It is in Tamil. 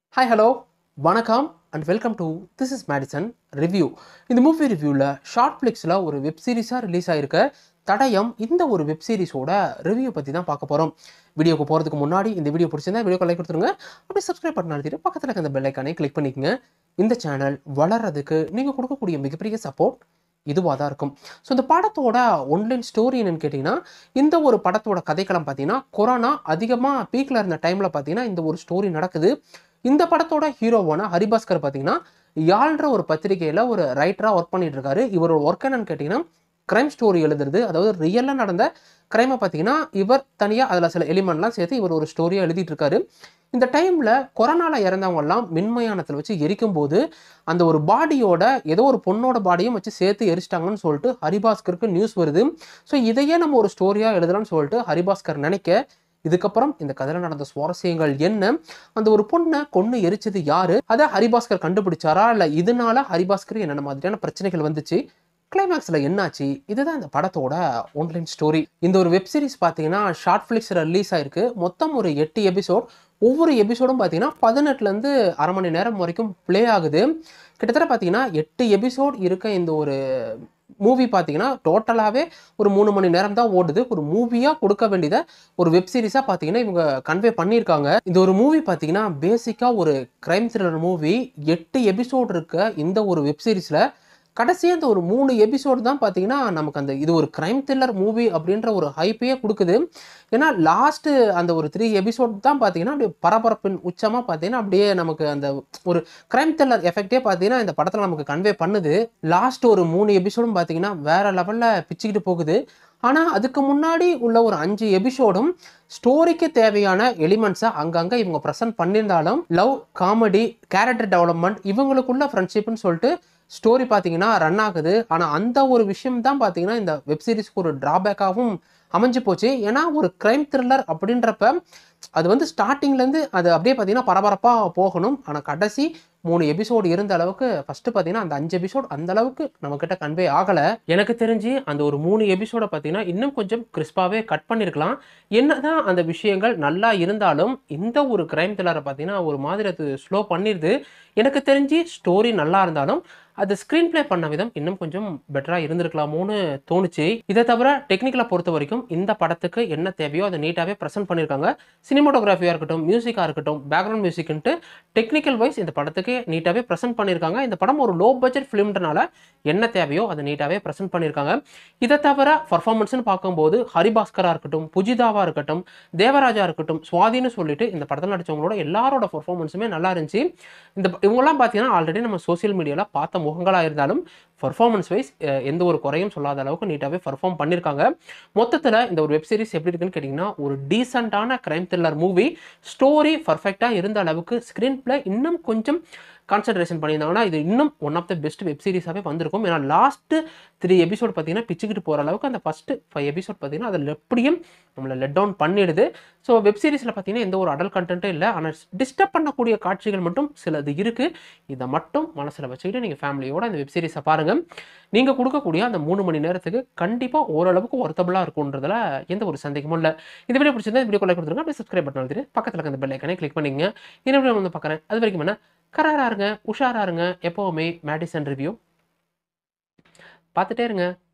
ஹாய் ஹலோ வணக்கம் and welcome to this is Madison review இந்த மூவி ரிவ்யூவில் ஷார்ட் ஃப்ளிக்ஸில் ஒரு வெப் சீரிஸாக ரிலீஸ் ஆயிருக்க தடயம் இந்த ஒரு வெப் சீரிஸோட ரிவ்யூ பற்றி தான் பார்க்க போகிறோம் வீடியோக்கு போகிறதுக்கு முன்னாடி இந்த வீடியோ பிடிச்சிருந்தா வீடியோ லைக் கொடுத்துருங்க அப்படியே சப்ஸ்கிரைப் பண்ண அழுத்திட்டு பக்கத்தில் இருக்க அந்த பெல் ஐக்கானே கிளிக் பண்ணிக்கங்க இந்த சேனல் வளர்றதுக்கு நீங்கள் கொடுக்கக்கூடிய மிகப்பெரிய சப்போர்ட் இதுவாக தான் இருக்கும் ஸோ இந்த படத்தோட ஒன்லைன் ஸ்டோரி என்னன்னு கேட்டிங்கன்னா இந்த ஒரு படத்தோட கதைக்களம் பார்த்தீங்கன்னா கொரோனா அதிகமாக பீக்கில் இருந்த டைமில் பார்த்தீங்கன்னா இந்த ஒரு ஸ்டோரி நடக்குது இந்த படத்தோட ஹீரோவான ஹரிபாஸ்கர் பார்த்தீங்கன்னா யாழ்ன்ற ஒரு பத்திரிகையில் ஒரு ரைட்டராக ஒர்க் பண்ணிட்டு இருக்காரு இவரோட ஒர்க் என்னன்னு கேட்டிங்கன்னா கிரைம் ஸ்டோரி எழுதுறது அதாவது ரியலாக நடந்த கிரைமை பார்த்தீங்கன்னா இவர் தனியாக அதில் சில எலிமெண்ட்லாம் சேர்த்து இவர் ஒரு ஸ்டோரியாக எழுதிட்டு இருக்காரு இந்த டைமில் கொரோனாவில் இறந்தவங்கெல்லாம் மின்மயானத்தில் வச்சு எரிக்கும் போது அந்த ஒரு பாடியோட ஏதோ ஒரு பொண்ணோட பாடியும் வச்சு சேர்த்து எரிச்சிட்டாங்கன்னு சொல்லிட்டு ஹரிபாஸ்கருக்கு நியூஸ் வருது ஸோ இதையே நம்ம ஒரு ஸ்டோரியாக எழுதலாம்னு சொல்லிட்டு ஹரிபாஸ்கர் நினைக்க இதுக்கப்புறம் இந்த கதையில் நடந்த சுவாரஸ்யங்கள் என்ன அந்த ஒரு பொண்ணை கொன்று எரிச்சது யாரு அதை ஹரிபாஸ்கர் கண்டுபிடிச்சாரா இல்லை இதனால ஹரிபாஸ்கர் என்னென்ன மாதிரியான பிரச்சனைகள் வந்துச்சு கிளைமேக்ஸில் என்னாச்சு இதுதான் இந்த படத்தோட ஆன்லைன் ஸ்டோரி இந்த ஒரு வெப் சீரிஸ் பார்த்தீங்கன்னா ஷார்ட் ஃபிளிக்ஸில் ரிலீஸ் ஆயிருக்கு மொத்தம் ஒரு எட்டு எபிசோட் ஒவ்வொரு எபிசோடும் பார்த்தீங்கன்னா பதினெட்டுலேருந்து அரை மணி நேரம் வரைக்கும் ப்ளே ஆகுது கிட்டத்தட்ட பார்த்தீங்கன்னா எட்டு எபிசோட் இருக்க இந்த ஒரு மூவி பார்த்தீங்கன்னா டோட்டலாகவே ஒரு மூணு மணி நேரம் தான் ஓடுது ஒரு மூவியாக கொடுக்க வேண்டியதை ஒரு வெப் சீரிஸாக பார்த்தீங்கன்னா இவங்க கன்வே பண்ணியிருக்காங்க இந்த ஒரு மூவி பார்த்தீங்கன்னா பேசிக்காக ஒரு கிரைம் த்ரில்லர் மூவி எட்டு எபிசோட் இருக்க இந்த ஒரு வெப் சீரிஸில் கடைசியாக இந்த ஒரு மூணு எபிசோடு தான் பார்த்தீங்கன்னா நமக்கு அந்த இது ஒரு கிரைம் த்ரில்லர் மூவி அப்படின்ற ஒரு ஹைப்பையே கொடுக்குது ஏன்னா லாஸ்ட்டு அந்த ஒரு த்ரீ எபிசோட் தான் பார்த்தீங்கன்னா அப்படியே பரபரப்பின் உச்சமாக பார்த்தீங்கன்னா அப்படியே நமக்கு அந்த ஒரு கிரைம் த்ரில்லர் எஃபெக்டே பார்த்தீங்கன்னா இந்த படத்தில் நமக்கு கன்வே பண்ணுது லாஸ்ட் ஒரு மூணு எபிசோடும் பார்த்தீங்கன்னா வேற லெவலில் பிச்சுக்கிட்டு போகுது ஆனால் அதுக்கு முன்னாடி உள்ள ஒரு அஞ்சு எபிசோடும் ஸ்டோரிக்கு தேவையான எலிமெண்ட்ஸை அங்கங்கே இவங்க ப்ரெசென்ட் பண்ணியிருந்தாலும் லவ் காமெடி கேரக்டர் டெவலப்மெண்ட் இவங்களுக்குள்ள ஃப்ரெண்ட்ஷிப்னு சொல்லிட்டு ஸ்டோரி பார்த்தீங்கன்னா ரன் ஆகுது ஆனால் அந்த ஒரு விஷயம் தான் பார்த்தீங்கன்னா இந்த வெப் சீரிஸ்க்கு ஒரு ட்ராபேக்காகவும் அமைஞ்சு போச்சு ஏன்னா ஒரு கிரைம் த்ரில்லர் அப்படின்றப்ப அது வந்து ஸ்டார்டிங்லேருந்து அது அப்படியே பார்த்தீங்கன்னா பரபரப்பாக போகணும் ஆனால் கடைசி மூணு எபிசோடு இருந்த அளவுக்கு ஃபஸ்ட்டு பார்த்தீங்கன்னா அந்த அஞ்சு எபிசோட் அந்த அளவுக்கு நம்மக்கிட்ட கன்வே ஆகலை எனக்கு தெரிஞ்சு அந்த ஒரு மூணு எபிசோடை பார்த்தீங்கன்னா இன்னும் கொஞ்சம் கிறிஸ்பாகவே கட் பண்ணியிருக்கலாம் என்னதான் அந்த விஷயங்கள் நல்லா இருந்தாலும் இந்த ஒரு கிரைம் த்ரில்லரை பார்த்தீங்கன்னா ஒரு மாதிரி அது ஸ்லோ பண்ணிடுது எனக்கு தெரிஞ்சு ஸ்டோரி நல்லா இருந்தாலும் அது ஸ்க்ரீன் ப்ளே பண்ண விதம் இன்னும் கொஞ்சம் பெட்டராக இருந்திருக்கலாமோன்னு தோணுச்சு இதை தவிர டெக்னிக்கலை பொறுத்த வரைக்கும் இந்த படத்துக்கு என்ன தேவையோ அதை நீட்டாகவே ப்ரெசென்ட் பண்ணியிருக்காங்க சினிமாட்டோகிராஃபியாக இருக்கட்டும் மியூசிக்காக இருக்கட்டும் பேக்ரவுண்ட் மியூசிக்ன்ட்டு டெக்னிக்கல் வைஸ் இந்த படத்துக்கு நீட்டாகவே ப்ரெசென்ட் பண்ணியிருக்காங்க இந்த படம் ஒரு லோ பட்ஜெட் ஃபிலிம்ன்றனால என்ன தேவையோ அதை நீட்டாகவே ப்ரெசென்ட் பண்ணியிருக்காங்க இதை தவிர பர்ஃபார்மன்ஸ்னு பார்க்கும்போது ஹரிபாஸ்கராக இருக்கட்டும் புஜிதாவாக இருக்கட்டும் தேவராஜா இருக்கட்டும் சுவாதின்னு சொல்லிட்டு இந்த படத்தில் நடித்தவங்களோட எல்லாரோட பர்ஃபார்மன்ஸுமே நல்லா இருந்துச்சு இந்த இவங்கெல்லாம் பார்த்தீங்கன்னா ஆல்ரெடி நம்ம சோசியல் மீடியாவில் பார்த்த முகங்களாக இருந்தாலும் பர்ஃபார்மன்ஸ் வைஸ் எந்த ஒரு குறையும் சொல்லாத அளவுக்கு நீட்டாகவே பர்ஃபார்ம் பண்ணியிருக்காங்க மொத்தத்தில் இந்த ஒரு வெப் சீரிஸ் எப்படி இருக்குன்னு கேட்டிங்கன்னா ஒரு டீசெண்டான கிரைம் த்ரில்லர் மூவி ஸ்டோரி பர்ஃபெக்டாக இருந்த அளவுக்கு ஸ்க்ரீன் பிளே இன்னும் கொஞ்சம் கான்சன்ட்ரேஷன் பண்ணியிருந்தாங்கன்னா இது இன்னும் one of the best web சீரிஸாகவே வந்திருக்கும் ஏன்னா லாஸ்ட்டு த்ரீ எபிசோட் பார்த்தீங்கன்னா பிச்சுக்கிட்டு போகிற அளவுக்கு அந்த ஃபஸ்ட்டு ஃபைவ் எபிசோட் பார்த்தீங்கன்னா அதில் எப்படியும் நம்மளை லெட் டவுன் பண்ணிடுது ஸோ வெப் சீரிஸில் பார்த்தீங்கன்னா எந்த ஒரு அடல் கண்டென்ட்டும் இல்லை ஆனால் டிஸ்டர்ப் பண்ணக்கூடிய காட்சிகள் மட்டும் சிலது இருக்குது இதை மட்டும் மனசில் வச்சுக்கிட்டு நீங்கள் ஃபேமிலியோட இந்த வெப் சீரிஸை பாருங்கள் நீங்கள் கொடுக்கக்கூடிய அந்த மூணு மணி நேரத்துக்கு கண்டிப்பாக ஓரளவுக்கு ஒர்த்தபுளாக இருக்குன்றதுல எந்த ஒரு சந்தேகமும் இல்லை இந்த வீடியோ பிடிச்சிருந்தா இந்த வீடியோ கொலை கொடுத்துருங்க அப்படியே சப்ஸ்கிரைப் பட்டன் எழுதிட்டு பக்கத்தில் இருக்க அந்த பெல் ஐக்கனே கிளிக் பண்ணிங்க இன்னும் வீடியோ வந்து பார்க்குறேன் அது வரைக்கும் என்ன கராரா இருங்க உஷாரா இருங்க எப்போவுமே மேடிசன் ரிவ்யூ பார்த்துட்டே இருங்க